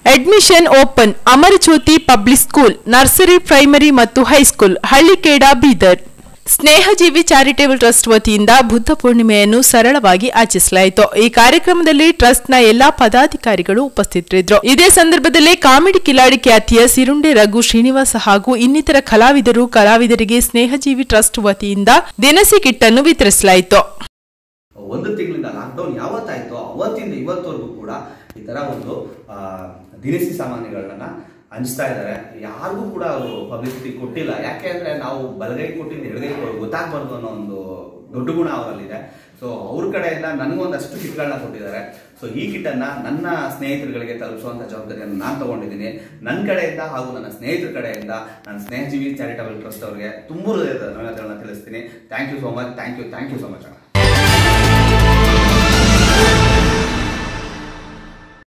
admission open Amarjyoti public school nursery primary ಮತ್ತು high school Hallikhed Bidar Snehajeevi charitable trust ವತಿಯಿಂದ ಬುದ್ಧ ಪೂರ್ಣಿಮೆಯನ್ನು ಸರಳವಾಗಿ ಆಚರಿಸಲಾಯಿತು ಈ ಕಾರ್ಯಕ್ರಮದಲ್ಲಿ ಟ್ರಸ್ಟ್ನ ಎಲ್ಲಾ ಪದಾಧಿಕಾರಿಗಳು ಉಪಸ್ಥಿತರಿದ್ದರು ಇದೇ ಸಂದರ್ಭದಲ್ಲಿ ಕಾಮಿಡಿ ಕಿಲಾಡಿ ಖ್ಯಾತಿಯ ಸಿರುಂಡೆ ರಘು ಶ್ರೀನಿವಾಸ ಹಾಗೂ ಇನ್ನಿತರ ಕಲಾವಿದರು ಕಲಾವಿದರಿಗೆ ಸ್ನೇಹಜೀವಿ ಟ್ರಸ್ಟ್ ವತಿಯಿಂದ ದಿನಸಿ ಕಿಟ್ಟನ್ನು ವಿತರಿಸಲಾಯಿತು ಒಂದು ತಿಂಗಳಿಂದ ಲಾಕ್ಡೌನ್ ಯಾವತ್ತಾಯ್ತೋ ಅವತ್ತಿಂದ ಇವತ್ತವರೆಗೂ ಕೂಡ ಈ ತರ ಒಂದು ಆ, ದಿನಸಿ ಸಾಮಾನುಗಳನ್ನ ಹಂಚ್ತಾ ಇದ್ದಾರೆ ಯಾರಿಗೂ ಕೂಡ ಅವರು ಪಬ್ಲಿಸಿಟಿ ಕೊಟ್ಟಿಲ್ಲ ಯಾಕೆ ಅಂದ್ರೆ ನಾವು ಬಲಗೈ ಕೊಟ್ಟಿದ್ದು ಎಡಗೈ ಕೊಡ್- ಗೊತ್ತಾಗ್ಬಾರ್ದು ಅನ್ನೋ ಒಂದು ದೊಡ್ಡ ಗುಣ ಅವರಲ್ಲಿದೆ ಸೊ ಅವ್ರ ಕಡೆಯಿಂದ ನನಗೊಂದಷ್ಟು ಕಿಟ್ಗಳನ್ನ ಕೊಟ್ಟಿದ್ದಾರೆ ಸೊ ಈ ಕಿಟ್ಟನ್ನ ನನ್ನ ಸ್ನೇಹಿತರುಗಳಿಗೆ ತಲುಪಿಸುವಂತ ಜವಾಬ್ದಾರಿಯನ್ನು ನಾನು ತಗೊಂಡಿದ್ದೀನಿ ನನ್ನ ಕಡೆಯಿಂದ ಹಾಗೂ ನನ್ನ ಸ್ನೇಹಿತರ ಕಡೆಯಿಂದ ನನ್ನ ಸ್ನೇಹಜೀವಿ ಚಾರಿಟಬಲ್ ಟ್ರಸ್ಟ್ ಅವರಿಗೆ ತುಂಬ ಹೃದಯದ ಧನ್ಯವಾದಗಳನ್ನ ತಿಳಿಸ್ತೀನಿ thank you so much thank you thank you so much ಅಣ್ಣ